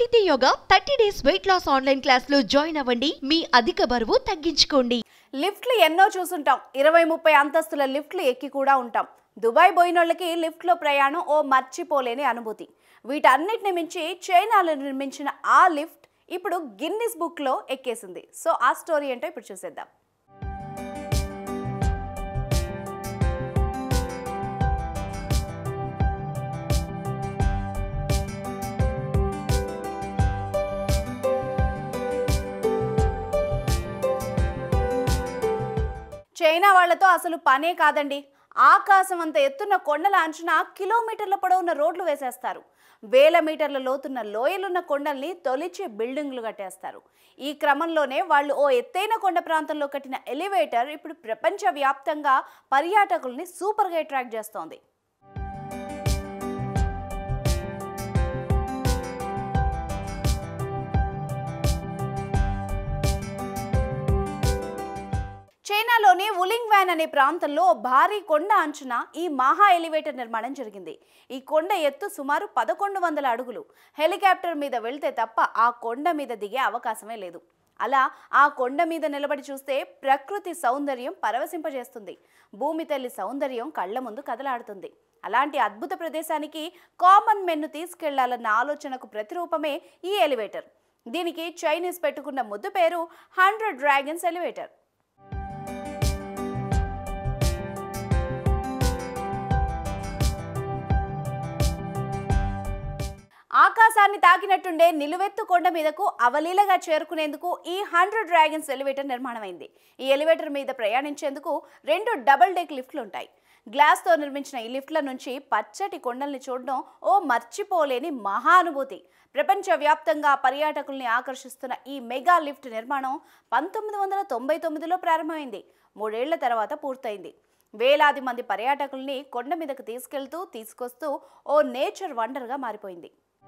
ఆకృతి yoga thirty days weight loss online class లో join అవ్వండి మీ అధిక బరువు తగ్గించుకోండి లిఫ్ట్లు ఎన్నో చూసుంటాం ఇరవై ముప్పై అంతస్తుల లిఫ్ట్లు ఎక్కి కూడా ఉంటాం దుబాయ్ పోయినోళ్ళకి లిఫ్ట్లో ప్రయాణం ఓ మర్చిపోలేని అనుభూతి వీటన్నిటిని మించి చైనాలో నిర్మించిన ఆ లిఫ్ట్ ఇప్పుడు గిన్నిస్ బుక్లో ఎక్కేసింది సో ఆ స్టోరీ ఏంటో ఇప్పుడు చూసేద్దాం చైనా వాళ్లతో అసలు పనే కాదండి ఆకాశం అంత ఎత్తున్న కొండల అంచున కిలోమీటర్ల పొడవున్న రోడ్లు వేసేస్తారు వేల మీటర్ల లోతున్న లోయలున్న కొండల్ని తొలిచి బిల్డింగ్లు కట్టేస్తారు ఈ క్రమంలోనే వాళ్ళు ఓ ఎత్తైన కొండ ప్రాంతంలో కట్టిన ఎలివేటర్ ఇప్పుడు ప్రపంచవ్యాప్తంగా పర్యాటకుల్ని సూపర్గా అట్రాక్ట్ చేస్తోంది చైనాలోని వులింగ్ వ్యాన్ అనే ప్రాంతంలో ఓ భారీ కొండ అంచున ఈ మహా ఎలివేటర్ నిర్మాణం జరిగింది ఈ కొండ ఎత్తు సుమారు పదకొండు వందల అడుగులు హెలికాప్టర్ మీద వెళ్తే తప్ప ఆ కొండ మీద దిగే అవకాశమే లేదు అలా ఆ కొండ మీద నిలబడి చూస్తే ప్రకృతి సౌందర్యం పరవశింపజేస్తుంది భూమి తల్లి సౌందర్యం కళ్ళ ముందు కదలాడుతుంది అలాంటి అద్భుత ప్రదేశానికి కామన్ మెన్ను తీసుకెళ్లాలన్న ఆలోచనకు ప్రతిరూపమే ఈ ఎలివేటర్ దీనికి చైనీస్ పెట్టుకున్న ముద్దు పేరు హండ్రెడ్ డ్రాగన్స్ ఎలివేటర్ ఆకాశాన్ని తాకినట్టుండే నిలువెత్తు కొండ మీదకు అవలీలగా చేరుకునేందుకు ఈ హండ్రెడ్ డ్రాగన్స్ ఎలివేటర్ నిర్మాణమైంది ఈ ఎలివేటర్ మీద ప్రయాణించేందుకు రెండు డబుల్ డెక్ లిఫ్ట్లు ఉంటాయి గ్లాస్తో నిర్మించిన ఈ లిఫ్ట్ల నుంచి పచ్చటి కొండల్ని చూడడం ఓ మర్చిపోలేని మహానుభూతి ప్రపంచవ్యాప్తంగా పర్యాటకుల్ని ఆకర్షిస్తున్న ఈ మెగా లిఫ్ట్ నిర్మాణం పంతొమ్మిది వందల తొంభై తొమ్మిదిలో ప్రారంభమైంది మూడేళ్ల తర్వాత పూర్తయింది వేలాది మంది పర్యాటకుల్ని కొండ మీదకు తీసుకెళ్తూ తీసుకొస్తూ ఓ నేచర్ వండర్గా మారిపోయింది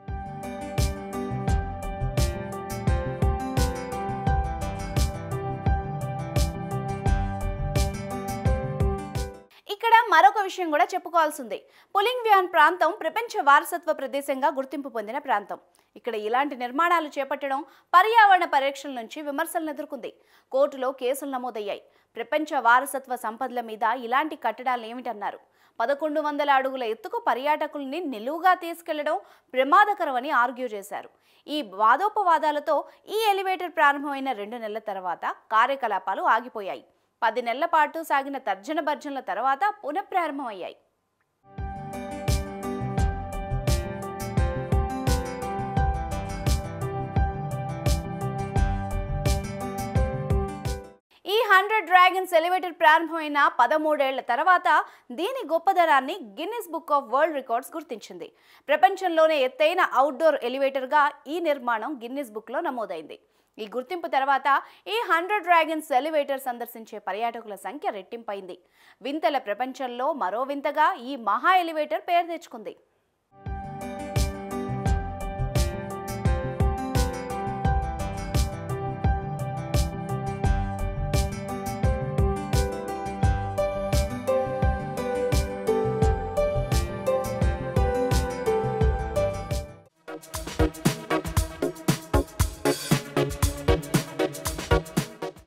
ఇక్కడ మరొక విషయం కూడా చెప్పుకోవాల్సింది పులింగ్ వ్యాన్ ప్రాంతం ప్రపంచ వారసత్వ ప్రదేశంగా గుర్తింపు పొందిన ప్రాంతం ఇక్కడ ఇలాంటి నిర్మాణాలు చేపట్టడం పర్యావరణ పరిరక్షణ నుంచి విమర్శలను ఎదుర్కొంది కోర్టులో కేసులు నమోదయ్యాయి ప్రపంచ వారసత్వ సంపదల మీద ఇలాంటి కట్టడాలు ఏమిటన్నారు పదకొండు వందల అడుగుల ఎత్తుకు పర్యాటకుల్ని నిలువుగా తీసుకెళ్లడం ప్రమాదకరమని ఆర్గ్యూ చేశారు ఈ వాదోపవాదాలతో ఈ ఎలివేటర్ ప్రారంభమైన రెండు నెలల తర్వాత కార్యకలాపాలు ఆగిపోయాయి పది నెలల పాటు సాగిన తర్జన భర్జనల తర్వాత పునఃప్రారంభమయ్యాయి ఈ హండ్రెడ్ డ్రాగన్స్ ఎలివేటర్ ప్రారంభమైన పదమూడేళ్ల తర్వాత దీని గొప్పదనాన్ని Guinness book of world records గుర్తించింది ప్రపంచంలోనే ఎత్తైన అవుట్డోర్ ఎలివేటర్గా ఈ నిర్మాణం గిన్నిస్ బుక్లో నమోదైంది ఈ గుర్తింపు తర్వాత ఈ హండ్రెడ్ డ్రాగన్స్ ఎలివేటర్ సందర్శించే పర్యాటకుల సంఖ్య రెట్టింపైంది వింతల ప్రపంచంలో మరో వింతగా ఈ మహా ఎలివేటర్ పేరు తెచ్చుకుంది